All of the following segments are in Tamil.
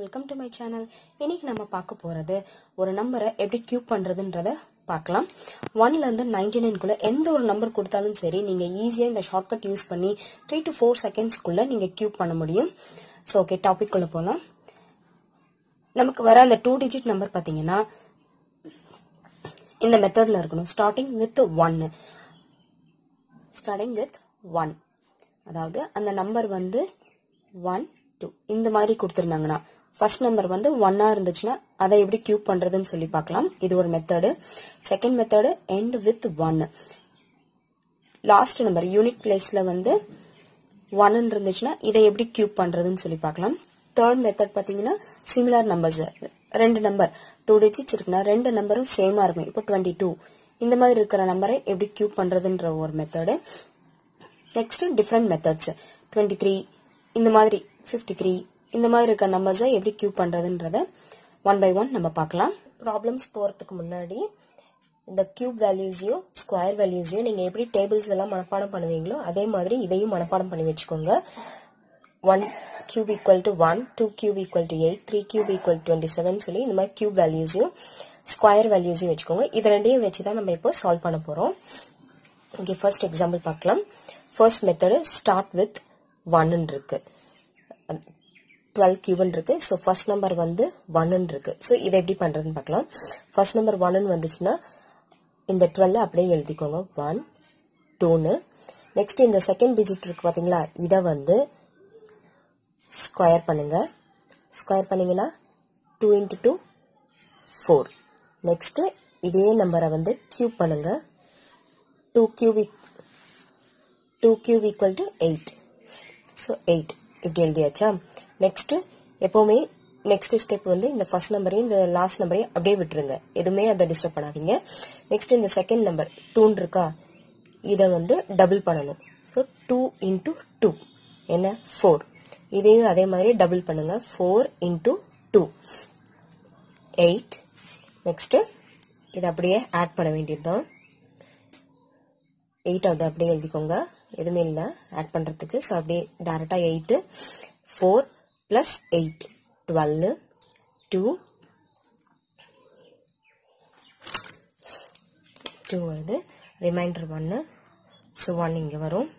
வெல்கம் டு மை சேனல் இன்னைக்கு நம்ம பார்க்க போறது ஒரு நம்பரை எப்படி கியூப் பண்றதுன்றத பார்க்கலாம் ஒன்ல இருந்து நைன்டி நைன்குள்ள எந்த ஒரு நம்பர் கொடுத்தாலும் சரி நீங்க ஈஸியா இந்த ஷார்ட்கட் யூஸ் பண்ணி த்ரீ டு ஃபோர் செகண்ட்ஸ்க்குள்ள நீங்க கியூப் பண்ண முடியும் ஸோ ஓகே டாபிக் குள்ள போலாம் நமக்கு வர அந்த டூ டிஜிட் நம்பர் பாத்தீங்கன்னா இந்த மெத்தட்ல இருக்கணும் ஸ்டார்டிங் வித் ஒன்னு ஸ்டார்டிங் வித் ஒன் அதாவது அந்த நம்பர் வந்து ஒன் டூ இந்த மாதிரி கொடுத்துருந்தாங்கன்னா ஃபர்ஸ்ட் நம்பர் வந்து ஒன்னா இருந்துச்சுன்னா அதை எப்படி கியூப் பண்றதுன்னு சொல்லி பார்க்கலாம் இது ஒரு method second method end with one last number unit பிளேஸ்ல வந்து ஒன் இருந்துச்சுன்னா இதை எப்படி கியூப் பண்றதுன்னு சொல்லி பார்க்கலாம் தேர்ட் மெத்தட் பாத்தீங்கன்னா சிமிலர் நம்பர்ஸ் ரெண்டு நம்பர் டூ டிஜிட்ஸ் இருக்குன்னா ரெண்டு நம்பரும் சேமா இருக்கும் இப்போ டுவெண்ட்டி டூ இந்த மாதிரி இருக்கிற நம்பரை எப்படி கியூப் பண்றதுன்ற ஒரு method next different methods twenty three இந்த மாதிரி ஃபிஃப்டி த்ரீ இந்த மாதிரி இருக்க நம்பர்ஸை எப்படி கியூப் பண்றதுன்றத ஒன் பை ஒன் நம்ம பார்க்கலாம் ப்ராப்ளம்ஸ் போறதுக்கு முன்னாடி இந்த கியூப் வேல்யூஸையும் ஸ்கொயர் வேல்யூஸையும் நீங்க எப்படி டேபிள்ஸ் எல்லாம் மனப்பாடம் பண்ணுவீங்களோ அதே மாதிரி இதையும் மனப்பாடம் பண்ணி வச்சுக்கோங்க one cube equal to one two cube equal to eight three cube equal twenty seven சொல்லி இந்த மாதிரி கியூப் வேல்யூஸையும் ஸ்கொயர் வேல்யூஸையும் வச்சுக்கோங்க இது ரெண்டையும் வச்சு தான் நம்ம இப்போ சால்வ் பண்ண போறோம் ஓகே ஃபர்ஸ்ட் எக்ஸாம்பிள் பார்க்கலாம் ஃபர்ஸ்ட் மெத்தடு ஸ்டார்ட் வித் ஒன்னு இருக்கு டுவெல் கியூபன் இருக்கு ஸோ ஃபர்ஸ்ட் நம்பர் வந்து ஒன்னு இருக்கு ஸோ இதை எப்படி பண்றதுன்னு பார்க்கலாம் ஃபர்ஸ்ட் நம்பர் ஒன்னு வந்துச்சுன்னா இந்த டுவெல் அப்படியே எழுதிக்கோங்க ஒன் டூன்னு நெக்ஸ்ட் இந்த செகண்ட் டிஜிட் இருக்கு பாத்தீங்களா இதை வந்து ஸ்கொயர் பண்ணுங்க ஸ்கொயர் பண்ணீங்கன்னா two into two four next இதே நம்பரை வந்து கியூப் பண்ணுங்க two cubic two cube equal to eight so eight இப்படி எழுதியாச்சா நெக்ஸ்ட் எப்பவுமே நெக்ஸ்ட் ஸ்டெப் வந்து இந்த ஃபர்ஸ்ட் நம்பரையும் இந்த லாஸ்ட் நம்பரையும் அப்படியே விட்டுருங்க எதுவுமே அதை டிஸ்டர்ப் பண்ணாதீங்க நெக்ஸ்ட் இந்த செகண்ட் நம்பர் டூன் இருக்கா இதை வந்து டபுள் பண்ணணும் ஸோ டூ இன்டூ டூ என்ன ஃபோர் இதையும் அதே மாதிரி டபுள் பண்ணுங்க four into two eight next இதை அப்படியே ஆட் பண்ண வேண்டியதுதான் எயிட்டாவது அப்படியே எழுதிக்கோங்க எதுவுமே இல்லை ஆட் பண்ணுறதுக்கு ஸோ அப்படியே டேரெக்டாக eight four plus eight twelve two two வருது ரிமைண்டர் ஒன்று ஸோ ஒன் இங்கே வரும்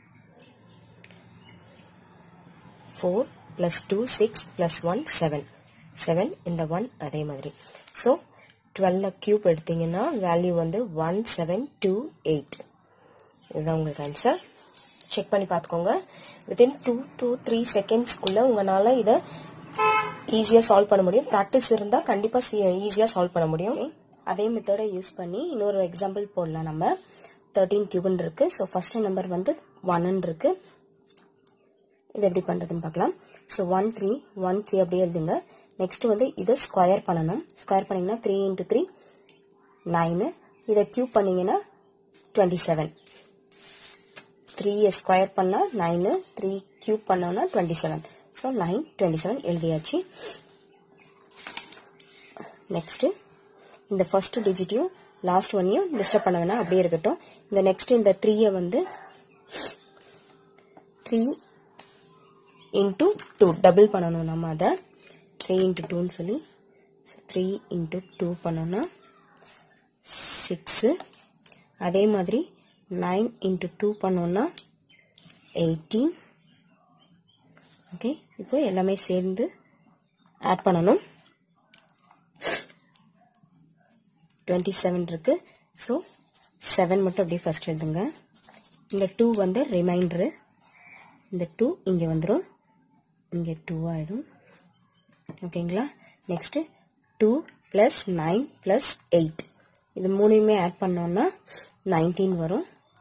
four plus two six plus one seven seven இந்த ஒன் அதே மாதிரி ஸோ டுவெல்ல கியூப் எடுத்தீங்கன்னா வேல்யூ வந்து ஒன் செவன் டூ எயிட் இதுதான் உங்களுக்கு ஆன்சர் செக் பண்ணி பார்த்துக்கோங்க வித்தின் டூ டூ த்ரீ செகண்ட்ஸ்க்குள்ள உங்களால இதை ஈஸியாக சால்வ் பண்ண முடியும் ப்ராக்டிஸ் இருந்தால் கண்டிப்பாக ஈஸியாக சால்வ் பண்ண முடியும் அதே மெத்தடை யூஸ் பண்ணி இன்னொரு எக்ஸாம்பிள் போடலாம் நம்ம தேர்ட்டீன் கியூபன் இருக்கு ஸோ ஃபர்ஸ்ட் நம்பர் வந்து ஒன்னு இருக்கு இது எப்படி பண்றதுன்னு பார்க்கலாம் so one three one three அப்படியே எழுதுங்க நெக்ஸ்ட் வந்து இதை ஸ்கொயர் பண்ணணும் ஸ்கொயர் பண்ணீங்கன்னா த்ரீ இன்டூ த்ரீ நைனு இதை கியூப் பண்ணீங்கன்னா டுவெண்ட்டி செவன் த்ரீயை ஸ்கொயர் பண்ணால் நைனு த்ரீ கியூப் பண்ணோம்னா twenty seven so nine twenty seven எழுதியாச்சு நெக்ஸ்ட்டு இந்த ஃபர்ஸ்ட் டிஜிட்டையும் லாஸ்ட் ஒன்னையும் டிஸ்டர்ப் பண்ண வேணாம் அப்படியே இருக்கட்டும் இந்த நெக்ஸ்ட் இந்த த்ரீயை வந்து த்ரீ இன்டூ டூ டபுள் பண்ணணும் நம்ம அதை த்ரீ இன்ட்டு டூன்னு சொல்லி த்ரீ இன்ட்டு டூ பண்ணோம்னா சிக்ஸு அதே மாதிரி நைன் இன்ட்டு டூ பண்ணோம்னா எயிட்டீன் ஓகே இப்போ எல்லாமே சேர்ந்து ஆட் பண்ணணும் டுவெண்ட்டி செவன் இருக்கு ஸோ செவன் மட்டும் அப்படியே ஃபர்ஸ்ட் எழுதுங்க இந்த டூ வந்து ரிமைண்டரு இந்த டூ இங்கே வந்துடும் இங்கே டூ ஆகிடும் ஓகேங்களா next two plus nine plus eight இது மூணையுமே ஆட் பண்ணோம்னா நைன்டீன் வரும்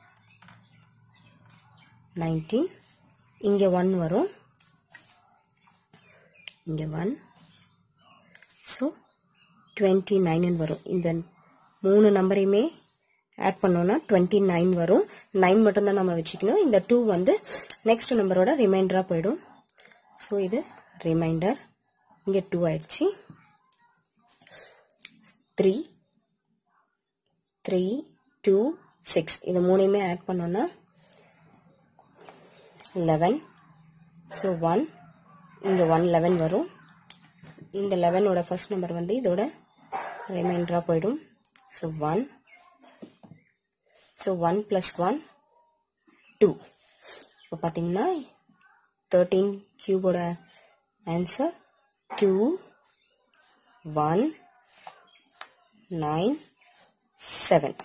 நைன்டீன் இங்கே ஒன் வரும் இங்கே ஒன் ஸோ டுவெண்ட்டி நைன் வரும் இந்த மூணு நம்பரையுமே ஆட் பண்ணோம்னா டுவெண்ட்டி நைன் வரும் நைன் மட்டும்தான் நம்ம வச்சுக்கணும் இந்த டூ வந்து நெக்ஸ்ட் நம்பரோட ரிமைண்டராக போயிடும் ஸோ இது ரிமைண்டர் இங்கே டூ ஆயிடுச்சு த்ரீ த்ரீ டூ சிக்ஸ் இது மூணையுமே ஆட் பண்ணோம்னா லெவன் ஸோ ஒன் இங்கே ஒன் லெவன் வரும் இந்த லெவனோட ஃபர்ஸ்ட் நம்பர் வந்து இதோட ரிமைண்டராக போயிடும் so one so one plus one two இப்போ பார்த்தீங்கன்னா தேர்ட்டீன் கியூபோட answer two one nine seven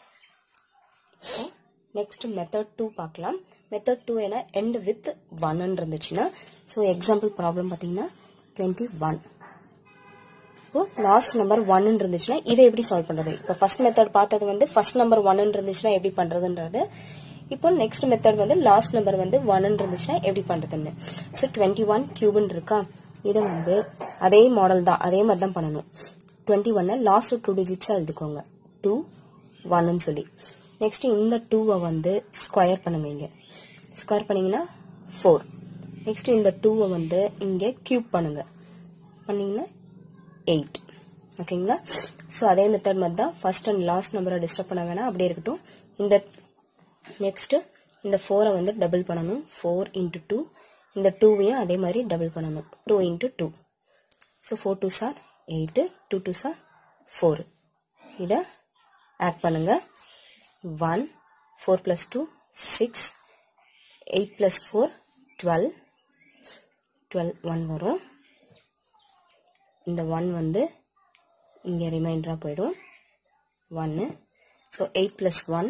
next method two பார்க்கலாம் மெத்தட் டூ என்ன எண்ட் வித் ஒன்னு இருந்துச்சுன்னா ஸோ எக்ஸாம்பிள் ப்ராப்ளம் பார்த்தீங்கன்னா டுவெண்ட்டி ஒன் இப்போ லாஸ்ட் நம்பர் ஒன்னு இருந்துச்சுன்னா இதை எப்படி சால்வ் பண்றது இப்போ ஃபர்ஸ்ட் மெத்தட் பார்த்தது வந்து ஃபர்ஸ்ட் நம்பர் ஒன்னு இருந்துச்சுன்னா எப்படி பண்றதுன்றது இப்போ நெக்ஸ்ட் மெத்தட் வந்து லாஸ்ட் நம்பர் வந்து ஒன்னு இருந்துச்சுன்னா எப்படி பண்றதுன்னு ஸோ டுவெண்ட்டி ஒன் கியூப்னு இருக்கா இதை வந்து அதே மாடல் தான் அதே மாதிரி தான் பண்ணணும் டுவெண்ட்டி ஒன்னை லாஸ்ட் டூ டிஜிட்ஸா எழுதிக்கோங்க டூ ஒன்னு சொல்லி நெக்ஸ்ட் இந்த டூவை வந்து ஸ்கொயர் பண்ணுங்க இங்க ஸ்கொயர் பண்ணீங்கன்னா ஃபோர் நெக்ஸ்ட் இந்த டூவை வந்து இங்க கியூப் பண்ணுங்க பண்ணீங்கன்னா எயிட் ஓகேங்களா ஸோ அதே மெத்தட் மாதிரி தான் ஃபர்ஸ்ட் அண்ட் லாஸ்ட் நம்பரை டிஸ்டர்ப் பண்ண வேணாம் அப்படியே இருக்கட்டும் இந்த நெக்ஸ்ட் இந்த ஃபோரை வந்து டபுள் பண்ணணும் ஃபோர் இன்ட்டு டூ இந்த டூவையும் அதே மாதிரி டபுள் பண்ணணும் two into two so four two sir eight two two sir four இதை ஆட் பண்ணுங்க one four plus two six eight plus four twelve twelve one வரும் இந்த ஒன் வந்து இங்கே ரிமைண்டராக போயிடும் ஒன்று so eight plus one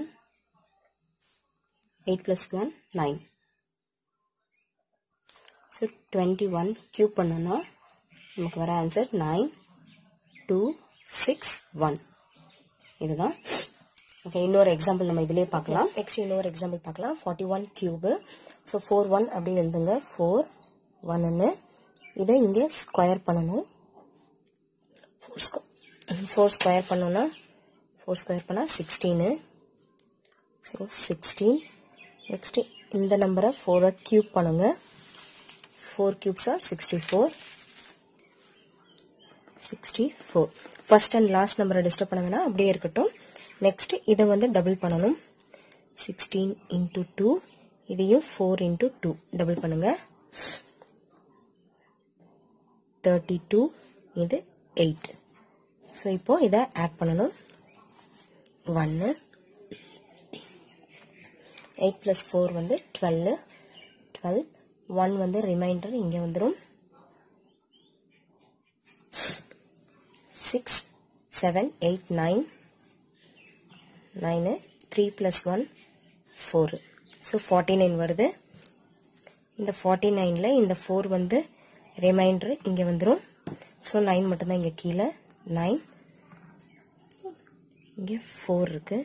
eight plus one nine so twenty one cube பண்ணோன்னா நமக்கு வர answer nine two six one இதுதான் ஓகே இன்னொரு எக்ஸாம்பிள் நம்ம இதிலே பார்க்கலாம் நெக்ஸ்ட் இன்னொரு எக்ஸாம்பிள் பார்க்கலாம் forty one cube so four one அப்படி எழுதுங்க ஃபோர் ஒன்னு இதை இங்கே ஸ்கொயர் பண்ணணும் ஃபோர் ஸ்கொ ஃபோர் ஸ்கொயர் பண்ணோன்னா ஃபோர் ஸ்கொயர் பண்ணால் சிக்ஸ்டீனு ஸோ சிக்ஸ்டீன் நெக்ஸ்ட்டு இந்த நம்பரை ஃபோரை க்யூப் பண்ணுங்க four cubes are sixty four sixty four first and last நம்பரை டிஸ்டர்ப் பண்ணுங்கன்னா அப்படியே இருக்கட்டும் நெக்ஸ்ட் இதை வந்து டபுள் பண்ணணும் சிக்ஸ்டீன் இன்ட்டு டூ இதையும் ஃபோர் இன்ட்டு டூ டபுள் பண்ணுங்க தேர்ட்டி டூ இது எயிட் ஸோ இப்போ இதை ஆட் பண்ணணும் ஒன்று எயிட் ப்ளஸ் ஃபோர் வந்து டுவெல் டுவெல் ஒன் வந்து ரிமைண்டர் இங்கே வந்துடும் six seven eight nine nine three plus one four so forty nine வருது இந்த ஃபார்ட்டி நைனில் இந்த ஃபோர் வந்து ரிமைண்டர் இங்கே வந்துடும் ஸோ நைன் மட்டும்தான் இங்கே கீழே நைன் இங்கே ஃபோர் இருக்கு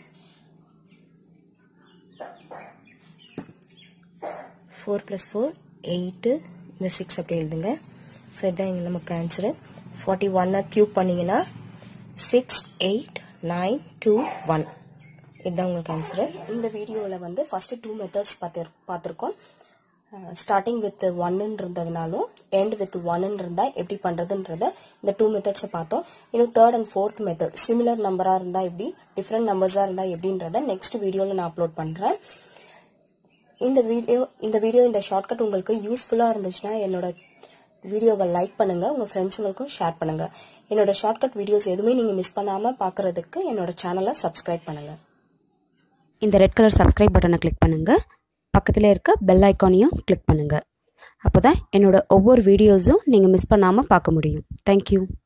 ஃபோர் ப்ளஸ் ஃபோர் எயிட்டு இந்த சிக்ஸ் அப்படி எழுதுங்க ஸோ இதுதான் இங்கே நமக்கு ஆன்சரு ஃபார்ட்டி ஒன்னை க்யூப் பண்ணீங்கன்னா six eight nine two one இதுதான் உங்களுக்கு ஆன்சரு இந்த வீடியோவில் வந்து ஃபர்ஸ்ட் டூ மெத்தட்ஸ் பார்த்து பார்த்துருக்கோம் ஸ்டார்டிங் வித் ஒன்னு இருந்ததுனாலும் எண்ட் வித் ஒன்னு இருந்தா எப்படி பண்றதுன்றத இந்த டூ மெத்தட்ஸை பார்த்தோம் இன்னும் third and fourth method similar நம்பரா இருந்தா எப்படி டிஃப்ரெண்ட் நம்பர்ஸா இருந்தா எப்படின்றத நெக்ஸ்ட் வீடியோல நான் அப்லோட் பண்றேன் இந்த வீடியோ இந்த வீடியோ இந்த ஷார்ட்கட் உங்களுக்கு யூஸ்ஃபுல்லா இருந்துச்சுன்னா என்னோட வீடியோவை லைக் பண்ணுங்க உங்க ஃப்ரெண்ட்ஸுங்களுக்கும் ஷேர் பண்ணுங்க என்னோட ஷார்ட்கட் வீடியோஸ் எதுவுமே நீங்க மிஸ் பண்ணாம பாக்குறதுக்கு என்னோட சேனலை சப்ஸ்கிரைப் பண்ணுங்க இந்த ரெட் கலர் சப்ஸ்கிரைப் பட்டனை கிளிக் பண்ணுங்கள் பக்கத்தில் இருக்க பெல் ஐக்கானையும் கிளிக் பண்ணுங்கள் அப்போ தான் என்னோட ஒவ்வொரு வீடியோஸும் நீங்கள் மிஸ் பண்ணாமல் பார்க்க முடியும் தேங்க்யூ